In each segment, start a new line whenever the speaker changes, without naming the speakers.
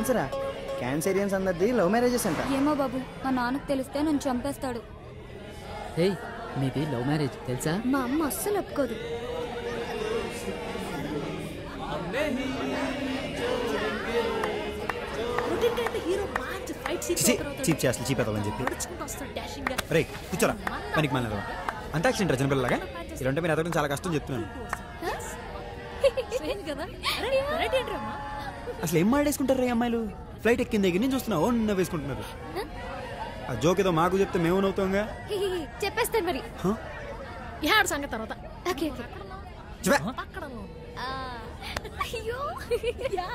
క్యాన్సరా క్యాన్సరియన్స్ అందరిది love marriages అంట
ఏమో బాబు మా నాన్నకు తెలిస్తే నన్ను చంపేస్తాడు
హే మీది లవ్ మ్యారేజ్ తెలుసా
మా అమ్మ అస్సలు ఒప్పుకోదు
చీప్ చేస్తా చీప్ అని చెప్పి రే కూర్చోరా పనికి మళ్ళీ అంతాక్షరి రచన పిల్లలాగా ఇలాంటి మీరు ఎదగడం చాలా కష్టం చెప్తున్నాను అసలు ఏం మాడేసుకుంటారు రే అమ్మాయిలు ఫ్లైట్ ఎక్కిన దగ్గర నుంచి చూస్తున్నా ఓ నిన్న వేసుకుంటున్నారు ఆ జోక్ ఏదో మాకు చెప్తే మేము నవ్వుతాంగా
చెప్పేస్తాను మరి
హ?
ఏడు సంగతి తర్వాత
ఓకే ఓకే
చెప్పే
ఆ, అయ్యో యా.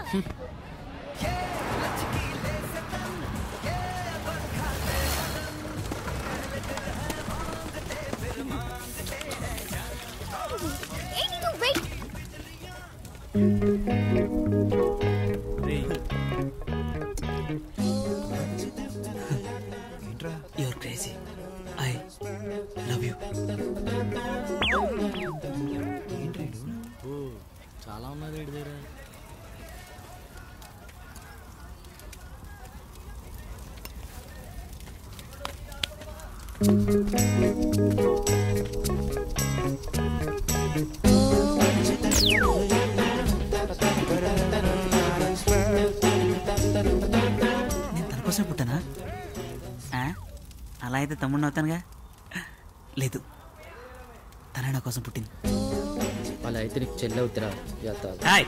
ఏయ్, నువ్వు wait.
ఏంట్రా
your crazy I love you
చాలా ఉన్నది వీడి దగ్గర
నేను తన కోసం పుట్టానా ఆ? అలా అయితే తమ్ముడిని అవుతానుగా లేదు తనే నా కోసం పుట్టింది
అలా అయితే నీకు చెల్లి అవుతురా యాత
హాయ్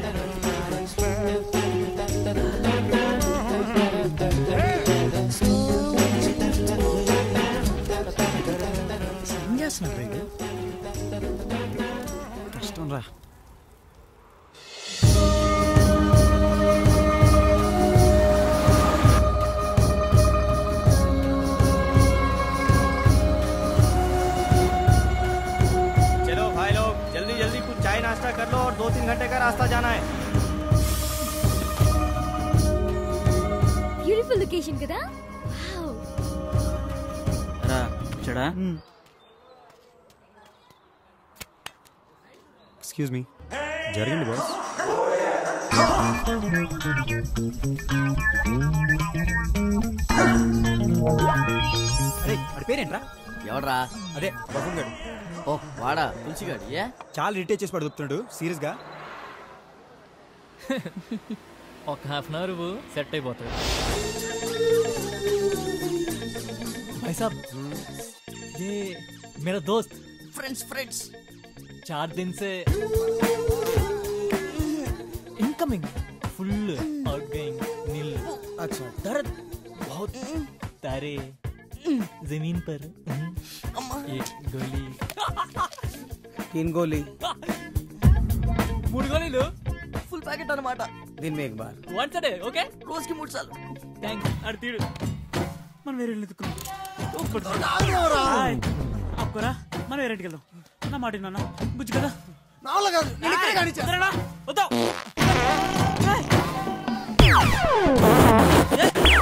ఏం చేస్తున్నారు రే వీడు? కష్టం రా
चलो भाई लोग जल्दी जल्दी कुछ चाय नाश्ता कर लो और दो तीन घंटे का रास्ता जाना है
బ్యూటిఫుల్ లొకేషన్ కదా వావ్.
రా చెడా
ఎక్స్క్యూజ్ మీ జరిగింది బాస్ అరే వాడి పేరేంట్రా
ఎవడ్రా
అదే బఫూన్ గాడు
ఓ వాడా తులసిగాడు ఏ
చాలా ఇరిటేట్ చేసి పడుతున్నాడు సీరియస్ గా
ఒక హాఫ్ అన్ అవర్ సెట్ అయిపోతాడు भाई साहब ये मेरा दोस्त
ఫ్రెండ్స్ ఫ్రెండ్స్
चार दिन से इनकमिंग फुल आउटगोइंग नील
అచ్చా
दर्द बहुत तारे जमीन पर एक गोली
तीन गोली
మూడు గోళీలు ఫుల్ ప్యాకెట్ అన్నమాట
दिन में एक बार
వన్స్ డే ఓకే
రోజుకి మూడు సార్లు
థ్యాంక్స్ అడు తీడు
మనం వేరే వెతుకున్నాం
అప్పురా మనం వేరేంటికి వెళ్దాం నా మాట నాన్న బుజ్జి కదా
వద్దాం
ఏయ్!